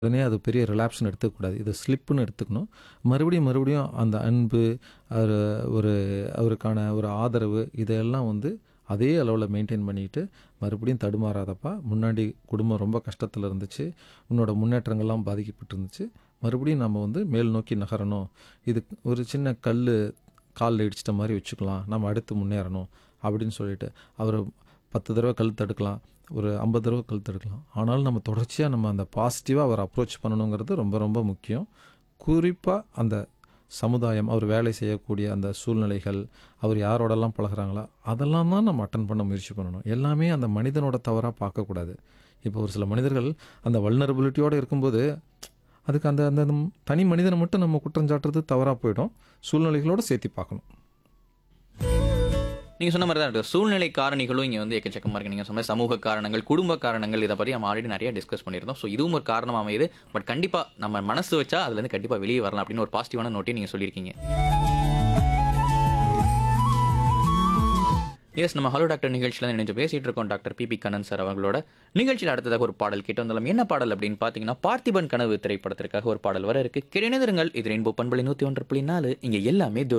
உடனே அது பெரிய ரிலாப்ஸ்னு எடுத்துக்கக்கூடாது இது ஸ்லிப்புன்னு எடுத்துக்கணும் மறுபடியும் மறுபடியும் அந்த அன்பு ஒரு ஒரு அவருக்கான ஒரு ஆதரவு இதையெல்லாம் வந்து அதே அளவில் மெயின்டைன் பண்ணிட்டு மறுபடியும் தடுமாறாதப்பா முன்னாடி குடும்பம் ரொம்ப கஷ்டத்தில் இருந்துச்சு உன்னோட முன்னேற்றங்கள்லாம் பாதிக்கப்பட்டு இருந்துச்சு மறுபடியும் நம்ம வந்து மேல் நோக்கி நகரணும் இது ஒரு சின்ன கல் காலில் இடிச்சிட்ட மாதிரி வச்சுக்கலாம் நம்ம அடுத்து முன்னேறணும் அப்படின்னு சொல்லிட்டு அவர் பத்து தடவை கல் தடுக்கலாம் ஒரு ஐம்பது தடவை கல் தடுக்கலாம் ஆனாலும் நம்ம தொடர்ச்சியாக நம்ம அந்த பாசிட்டிவாக அவர் அப்ரோச் பண்ணணுங்கிறது ரொம்ப ரொம்ப முக்கியம் குறிப்பாக அந்த சமுதாயம் அவர் வேலை செய்யக்கூடிய அந்த சூழ்நிலைகள் அவர் யாரோடலாம் பழகுறாங்களோ அதெல்லாம் தான் நம்ம அட்டன் பண்ண முயற்சி பண்ணணும் எல்லாமே அந்த மனிதனோட தவறாக பார்க்கக்கூடாது இப்போ ஒரு சில மனிதர்கள் அந்த வல்னரபிலிட்டியோடு இருக்கும்போது அதுக்கு அந்த அந்த தனி மனிதனை மட்டும் நம்ம குற்றஞ்சாட்டுறது தவறாக போயிடும் சூழ்நிலைகளோடு சேர்த்து பார்க்கணும் நீங்க சொன்ன மாதிரி தான் இருக்கு சூழ்நிலை காரணிகளும் இங்க வந்து எக்கச்சக்கமா இருக்கு நீங்க சொன்ன சமூக காரணங்கள் குடும்ப காரணங்கள் இதை பற்றி நம்ம ஆல்ரெடி நிறைய டிஸ்கஸ் பண்ணியிருந்தோம் ஸோ இதுவும் ஒரு காரணம் அமையுது பட் கண்டிப்பா நம்ம மனசு வச்சா அதுல இருந்து கண்டிப்பா வெளியே வரலாம் அப்படின்னு ஒரு பாசிட்டிவான நோட்டையும் நீங்க சொல்லியிருக்கீங்க எஸ் நம்ம ஹலோ டாக்டர் நிகழ்ச்சியில் நினைச்சு பேசிட்டு இருக்கோம் டாக்டர் பிபி கண்ணன் சார் அவங்களோட நிகழ்ச்சியில் அடுத்ததாக ஒரு பாடல் கேட்டு வந்தாலும் என்ன பாடல் அப்படின்னு பார்த்தீங்கன்னா பார்த்திபன் கனவு திரைப்படத்திற்காக ஒரு பாடல் வர இருக்கு கிடைநேதருங்கள் இது ரெயின்போ பண்பலை நூற்றி ஒன்று புள்ளி நாலு இங்கே எல்லாமே